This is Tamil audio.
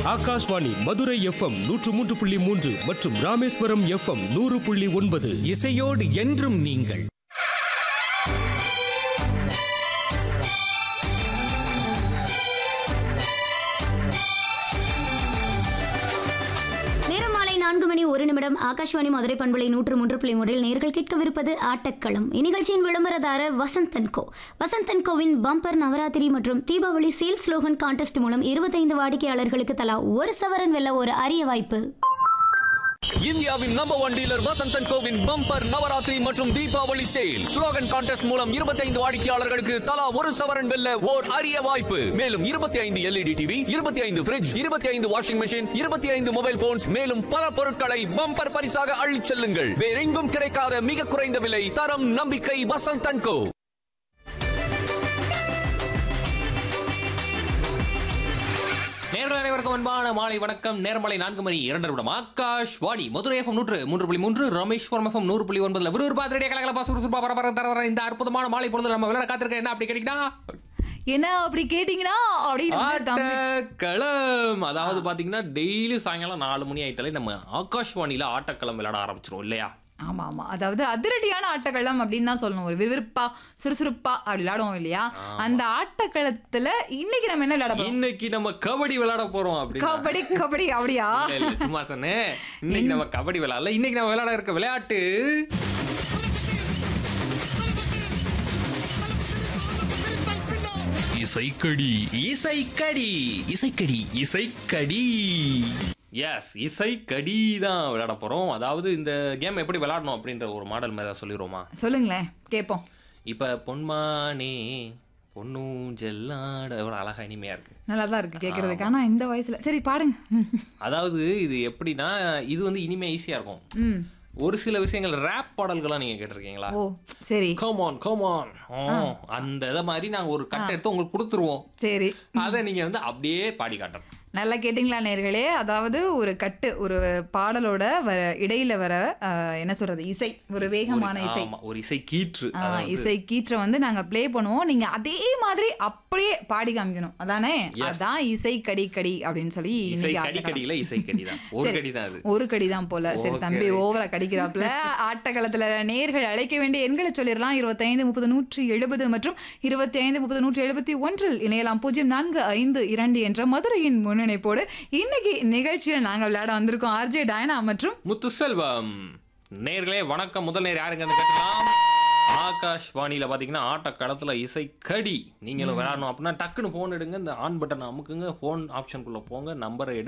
ஆகாஷ்வாணி மதுரை எஃப்எம் நூற்று மூன்று புள்ளி மூன்று மற்றும் ராமேஸ்வரம் எஃப்எம் நூறு புள்ளி ஒன்பது இசையோடு என்றும் நீங்கள் நேரம் மாலை நான்கு மணி ஒரு நிமிடம் ஆகாஷ்வாணி மதுரை பண்பலை நூற்று மூன்று புள்ளி மூன்றில் நேர்கள் கேட்கவிருப்பது ஆட்டக்களம் இந்நிகழ்ச்சியின் விளம்பரதாரர் வசந்தன் கோ வசந்தன் கோவின் பம்பர் நவராத்திரி மற்றும் தீபாவளி சேல்ஸ் ஸ்லோகன் கான்டெஸ்ட் மூலம் இருபத்தைந்து வாடிக்கையாளர்களுக்கு தலா ஒரு சவரன் வெல்ல ஒரு அரிய வாய்ப்பு இந்தியாவின் நம்பர் ஒன் டீலர் வசந்தன் கோவின் பம்பர் நவராத்திரி மற்றும் தீபாவளி சேல் ஸ்லோகன் கான்டெஸ்ட் மூலம் 25 வாடிக்கையாளர்களுக்கு தலா ஒரு சவரன் வெல்ல ஓர் அரிய வாய்ப்பு மேலும் 25 எல்இடி டிவி 25 ஐந்து பிரிட்ஜ் 25 ஐந்து வாஷிங் மெஷின் 25 ஐந்து மொபைல் போன்ஸ் மேலும் பல பொருட்களை பம்பர் பரிசாக அள்ளிச் செல்லுங்கள் வேறெங்கும் கிடைக்காத மிக குறைந்த விலை தரம் நம்பிக்கை வசந்தன் கோ நேர்கள் அனைவருக்கும் அன்பான மாலை வணக்கம் நேர்மலை நான்கு மணி இரண்டு நிமிடம் ஆகாஷ் வாணி மதுரை எஃப்எம் நூற்று மூன்று புள்ளி மூன்று ரமேஸ்வரம் எஃப்எம் நூறு புள்ளி ஒன்பதுல விறுவிறுப்பா திருடிய கலகலப்பா சுறுசுறுப்பா பரபர தரவர இந்த அற்புதமான மாலை பொழுது நம்ம விளையாட காத்திருக்க என்ன அப்படி கேட்டீங்கன்னா என்ன அப்படி கேட்டீங்கன்னா அப்படின்னு வந்து தம்பி ஆட்டக்களம் அதாவது பாத்தீங்கன்னா டெய்லி சாயங்காலம் நாலு மணி ஆயிட்டாலே நம்ம ஆகாஷ்வாணியில ஆட்டக்களம் விளையாட ஆரம்பிச்சிரும் இல்லையா ஆமா ஆமா அதாவது அதிரடியான ஆட்டக்களம் அப்படின்னு தான் சொல்லணும் ஒரு விறுவிறுப்பா சுறுசுறுப்பா அப்படி விளையாடுவோம் இல்லையா அந்த ஆட்டக்களத்துல இன்னைக்கு நம்ம என்ன விளையாட போறோம் இன்னைக்கு நம்ம கபடி விளையாட போறோம் அப்படின்னு கபடி கபடி அப்படியா இல்ல, இல்ல, சும்மா சொன்னேன் இன்னைக்கு நம்ம கபடி விளையாடல இன்னைக்கு நம்ம விளையாட இருக்க விளையாட்டு இசைக்கடி இசைக்கடி இசைக்கடி இசைக்கடி எஸ் இசைக்கடி தான் விளையாட போறோம் அதாவது இந்த கேம் எப்படி விளையாடணும் அப்படின்ற ஒரு மாடல் மாதிரி சொல்லிடுவோமா சொல்லுங்களேன் கேட்போம் இப்ப பொன்மானே பொன்னூஞ்செல்லாட எவ்வளவு அழகா இனிமையா இருக்கு நல்லா தான் இருக்கு கேட்கறதுக்கு ஆனா இந்த வயசுல சரி பாடுங்க ம். அதாவது இது எப்படின்னா இது வந்து இனிமே ஈஸியா இருக்கும் ம் ஒரு சில விஷயங்கள் ரேப் பாடல்கள்லாம் நீங்க கேட்டிருக்கீங்களா ஓ சரி கமான் கமான் அந்த இதை மாதிரி நாங்க ஒரு கட்டை எடுத்து உங்களுக்கு கொடுத்துருவோம் சரி அதை நீங்க வந்து அப்படியே பாடி காட்டணும் நல்லா கேட்டிங்களா நேர்களே அதாவது ஒரு கட்டு ஒரு பாடலோட வர இடையில வர ஆஹ், என்ன சொல்றது இசை ஒரு வேகமான ஒரு- இசை ஆமா, ஒரு இசை கீற்று ஆ, அதாவது இசை கீற்றை வந்து நாங்க ப்ளே பண்ணுவோம் நீங்க அதே மாதிரி அப்படியே பாடி காமிக்கணும் அதானே Yes. அதான் இசை கடி கடி அப்படின்னு சொல்லி இசை இன்னைக்கு கடி ஆட்டக்களம். கடியில இசை கடி தான் ஒரு சரி. கடி தான் அது ஒரு கடி தான் போல சரி Okay. தம்பி ஓவரா கடிக்கிறாப்ல ஆட்டக்களத்துல நேர்கள் அழைக்க வேண்டிய எண்களை சொல்லிடலாம் இருபத்தைந்து முப்பது நூற்றி எழுபது மற்றும் இருபத்தி ஐந்து முப்பது நூற்றி எழுபத்தி ஒன்றில் இணையலாம் பூஜ்ஜியம் நான்கு ஐந்து இரண்டு என்ற மதுரையின் முன்னிணைப்போடு இன்னைக்கு நிகழ்ச்சியில நாங்க விளையாட வந்திருக்கோம் ஆர்ஜே டயனா மற்றும் முத்து செல்வம் நேர்களே வணக்கம் முதல் நேர் யாருங்க கேட்கலாம் ஆகாஷ் வாணியில பாத்தீங்கன்னா ஆட்ட களத்துல இசை கடி நீங்களும் விளையாடணும் அப்படின்னா டக்குன்னு போன் எடுங்க இந்த ஆன் பட்டன் அமுக்குங்க போன் ஆப்ஷனுக்குள்ள போங்க நம்பரை